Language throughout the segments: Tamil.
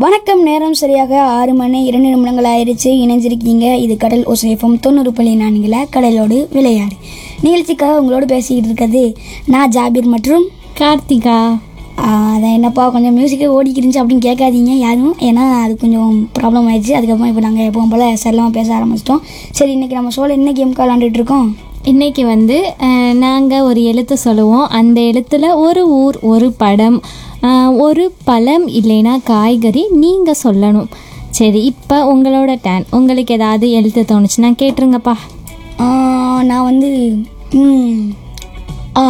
வணக்கம் நேரம் சரியாக ஆறு மணி இரண்டு நிமிடங்கள் ஆயிடுச்சு இணைஞ்சிருக்கீங்க இது கடல் ஓசேஃபம் தொண்ணூறு புள்ளி நான்கில் கடலோடு விளையாடு நிகழ்ச்சிக்காக உங்களோட பேசிக்கிட்டு இருக்கிறது நான் ஜாபீர் மற்றும் கார்த்திகா ஆஹ், அதான் என்னப்பா கொஞ்சம் மியூசிக்கே ஓடிக்கிருந்துச்சு அப்படின்னு கேட்காதீங்க யாரும் ஏன்னா அது கொஞ்சம் ப்ராப்ளம் ஆயிடுச்சு அதுக்கப்புறம் இப்போ நாங்கள் எப்பவும் போல் செல்லமாக பேச ஆரம்பிச்சிட்டோம் சரி இன்னைக்கு நம்ம சோழ என்ன கேம் விளாண்டுட்டு இருக்கோம் இன்னைக்கு வந்து நாங்கள் ஒரு எழுத்து சொல்லுவோம் அந்த எழுத்துல ஒரு ஊர் ஒரு படம் அஹ், ஒரு பழம் இல்லைன்னா காய்கறி நீங்கள் சொல்லணும் சரி இப்போ உங்களோட டேன் உங்களுக்கு ஏதாவது எழுத்து தோணுச்சுன்னா கேட்டுருங்கப்பா ஆஹ், நான் வந்து ம், ஆ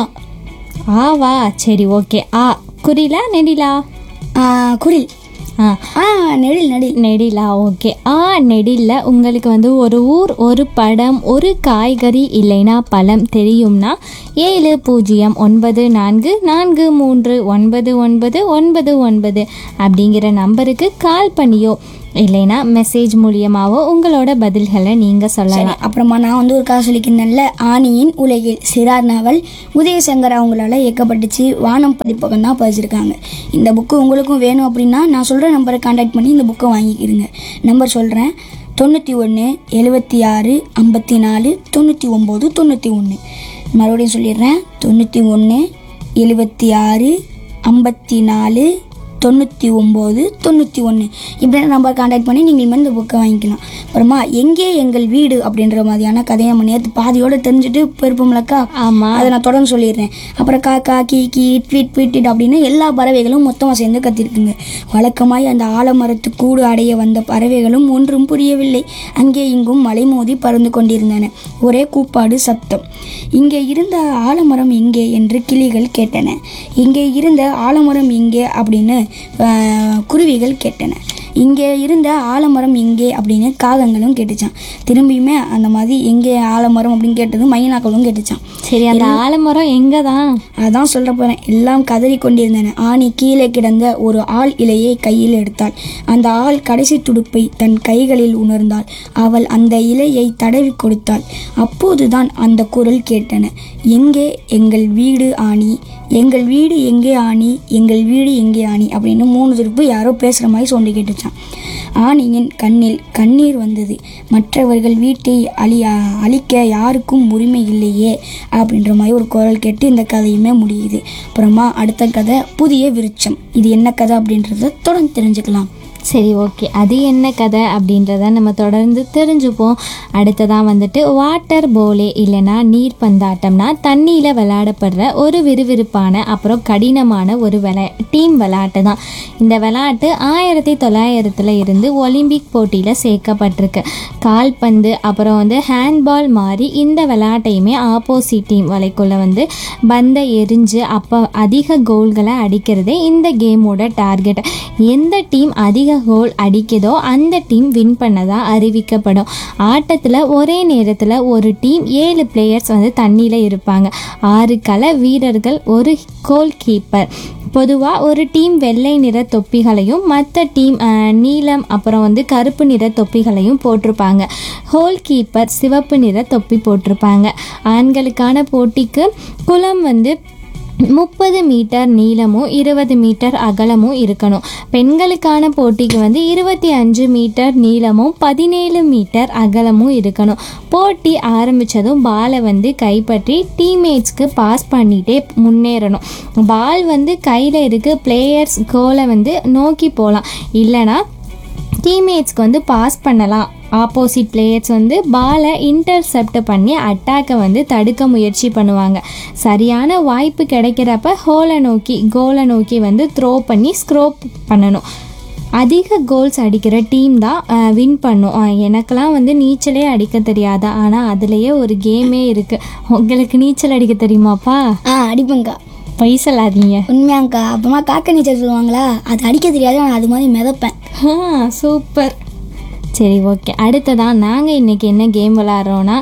ஆவா சரி ஓகே ஆ குறிலா நெடிலா ஆஹ், குரில் ஆ ஆ நெடில் நெடில் நெடிலா ஓகே ஆ நெடில்ல உங்களுக்கு வந்து ஒரு ஊர் ஒரு படம் ஒரு காய்கறி இல்லைன்னா பழம் தெரியும்னா ஏழு பூஜ்ஜியம் ஒன்பது நான்கு நான்கு மூன்று ஒன்பது ஒன்பது ஒன்பது ஒன்பது அப்படிங்கிற நம்பருக்கு கால் பண்ணியோ இல்லைன்னா மெசேஜ் மூலியமாவோ உங்களோட பதில்களை நீங்கள் சொல்லலாம் அப்புறமா நான் வந்து ஒரு கதை சொல்லிக்கிறேன்ல ஆணியின் உலகில் சிறார் நாவல் உதயசங்கர் அவங்களால இயக்கப்பட்டுச்சு வானம் பதிப்பகம் தான் பதிச்சிருக்காங்க இந்த புக்கு உங்களுக்கும் வேணும் அப்படின்னா நான் சொல்கிற நம்பரை காண்டாக்ட் பண்ணி இந்த புக்கை வாங்கிக்கிறீங்க நம்பர் சொல்கிறேன் தொண்ணூற்றி ஒன்று எழுபத்தி ஆறு ஐம்பத்தி நாலு தொண்ணூற்றி ஒம்பது தொண்ணூற்றி ஒன்று மறுபடியும் சொல்லிடுறேன் தொண்ணூற்றி ஒன்று எழுபத்தி ஆறு ஐம்பத்தி நாலு தொண்ணூற்றி ஒம்பது தொண்ணூற்றி ஒன்று இப்படி நம்பர் காண்டாக்ட் பண்ணி நீங்கள் இனிமேல் இந்த புக்கை வாங்கிக்கலாம் அப்புறமா எங்கே எங்கள் வீடு அப்படின்ற மாதிரியான கதையை நம்ம நேற்று பாதியோடு தெரிஞ்சுட்டு போயிருப்போம்லக்கா ஆமாம் அதை நான் தொடர்ந்து சொல்லிடுறேன் அப்புறம் காக்கா கீ கீ ட்வீட் ட்வீட் அப்படின்னு எல்லா பறவைகளும் மொத்தமாக சேர்ந்து கத்திருக்குங்க வழக்கமாய் அந்த ஆலமரத்து கூடு அடைய வந்த பறவைகளும் ஒன்றும் புரியவில்லை அங்கே இங்கும் மலை மோதி பறந்து கொண்டிருந்தன ஒரே கூப்பாடு சத்தம் இங்கே இருந்த ஆலமரம் எங்கே என்று கிளிகள் கேட்டன இங்கே இருந்த ஆலமரம் எங்கே அப்படின்னு ஆஹ், குருவிகள் கேட்டன இங்கே இருந்த ஆலமரம் எங்கே அப்படின்னு காகங்களும் கேட்டுச்சான் திரும்பியுமே அந்த மாதிரி எங்கே ஆலமரம் அப்படின்னு கேட்டதும் மைனாக்களும் கேட்டுச்சான் சரி அந்த ஆலமரம் எங்கே தான் அதான் சொல்ல போறேன் எல்லாம் கதறி கொண்டிருந்தன ஆணி கீழே கிடந்த ஒரு ஆள் இலையை கையில் எடுத்தாள் அந்த ஆள் கடைசி துடுப்பை தன் கைகளில் உணர்ந்தாள் அவள் அந்த இலையை தடவி கொடுத்தாள் அப்போதுதான் அந்த குரல் கேட்டன எங்கே எங்கள் வீடு ஆணி எங்கள் வீடு எங்கே ஆணி எங்கள் வீடு எங்கே ஆணி அப்படின்னு மூணு திருப்பு யாரோ பேசுகிற மாதிரி சோண்டி கேட்டுச்சான் ஆணியின் கண்ணில் கண்ணீர் வந்தது மற்றவர்கள் வீட்டை அழி அழிக்க யாருக்கும் உரிமை இல்லையே அப்படின்ற மாதிரி ஒரு குரல் கேட்டு இந்த கதையுமே முடியுது அப்புறமா அடுத்த கதை புதிய விருட்சம் இது என்ன கதை அப்படின்றத தொடர்ந்து தெரிஞ்சுக்கலாம் சரி ஓகே அது என்ன கதை அப்படின்றத நம்ம தொடர்ந்து தெரிஞ்சுப்போம் அடுத்ததான் வந்துட்டு வாட்டர் போலே இல்லைன்னா நீர் பந்தாட்டம்னா தண்ணியில் விளையாடப்படுற ஒரு விறுவிறுப்பான அப்புறம் கடினமான ஒரு விளை டீம் விளையாட்டு தான் இந்த விளையாட்டு ஆயிரத்தி தொள்ளாயிரத்தில் இருந்து ஒலிம்பிக் போட்டியில் சேர்க்கப்பட்டிருக்கு கால்பந்து அப்புறம் வந்து ஹேண்ட்பால் மாதிரி இந்த விளையாட்டையுமே ஆப்போசிட் டீம் வலைக்குள்ள வந்து பந்தை எரிஞ்சு அப்போ அதிக கோல்களை அடிக்கிறதே இந்த கேமோட டார்கெட் எந்த டீம் அதிக கோல் அடிக்குதோ அந்த டீம் வின் பண்ணதா அறிவிக்கப்படும் ஆட்டத்தில் ஒரே நேரத்தில் ஒரு டீம் ஏழு பிளேயர்ஸ் வந்து தண்ணியில் இருப்பாங்க ஆறு கள வீரர்கள் ஒரு கோல் கீப்பர் பொதுவாக ஒரு டீம் வெள்ளை நிற தொப்பிகளையும் மற்ற டீம் அஹ், நீலம் அப்புறம் வந்து கருப்பு நிற தொப்பிகளையும் போட்டிருப்பாங்க ஹோல் கீப்பர் சிவப்பு நிற தொப்பி போட்டிருப்பாங்க ஆண்களுக்கான போட்டிக்கு குளம் வந்து முப்பது மீட்டர் நீளமும் இருபது மீட்டர் அகலமும் இருக்கணும் பெண்களுக்கான போட்டிக்கு வந்து இருபத்தி அஞ்சு மீட்டர் நீளமும் பதினேழு மீட்டர் அகலமும் இருக்கணும் போட்டி ஆரம்பித்ததும் பாலை வந்து கைப்பற்றி டீம்மேட்ஸ்க்கு பாஸ் பண்ணிகிட்டே முன்னேறணும் பால் வந்து கையில் இருக்க பிளேயர்ஸ் கோலை வந்து நோக்கி போகலாம் இல்லைன்னா டீம்மேட்ஸ்க்கு வந்து பாஸ் பண்ணலாம் ஆப்போசிட் பிளேயர்ஸ் வந்து பாலை இன்டர்செப்ட் பண்ணி அட்டாக்கை வந்து தடுக்க முயற்சி பண்ணுவாங்க சரியான வாய்ப்பு கிடைக்கிறப்ப ஹோலை நோக்கி கோலை நோக்கி வந்து த்ரோ பண்ணி ஸ்க்ரோப் பண்ணணும் அதிக கோல்ஸ் அடிக்கிற டீம் தான் வின் பண்ணும் அஹ் எனக்கெல்லாம் வந்து நீச்சலே அடிக்க தெரியாது ஆனால் அதுலேயே ஒரு கேமே இருக்குது உங்களுக்கு நீச்சல் அடிக்க தெரியுமாப்பா ஆ அடிப்பேங்க்கா பொய் சொல்லாதீங்க உண்மையாங்க்கா அப்புறமா காக்க நீச்சல் சொல்லுவாங்களா அது அடிக்க தெரியாது நான் அது மாதிரி மிதப்பேன் ஆ சூப்பர் சரி ஓகே அடுத்ததான் நாங்கள் இன்றைக்கி என்ன கேம் விளாட்றோன்னா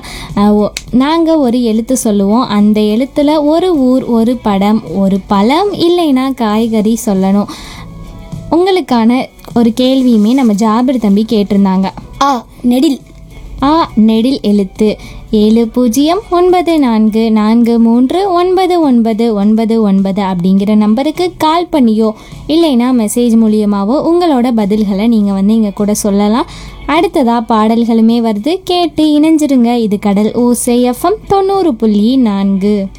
நாங்கள் ஒரு எழுத்து சொல்லுவோம் அந்த எழுத்தில் ஒரு ஊர் ஒரு படம் ஒரு பழம் இல்லைன்னா காய்கறி சொல்லணும் உங்களுக்கான ஒரு கேள்வியுமே நம்ம ஜாபிர் தம்பி கேட்டிருந்தாங்க ஆ நெடில் ஆ நெடில் எழுத்து ஏழு பூஜ்ஜியம் ஒன்பது நான்கு நான்கு மூன்று ஒன்பது ஒன்பது ஒன்பது ஒன்பது அப்படிங்கிற நம்பருக்கு கால் பண்ணியோ இல்லைன்னா மெசேஜ் மூலியமாவோ உங்களோட பதில்களை நீங்கள் வந்து இங்கே கூட சொல்லலாம் அடுத்ததாக பாடல்களுமே வருது கேட்டு இணைஞ்சிருங்க இது கடல் ஓசை எஃப்எம் தொண்ணூறு புள்ளி நான்கு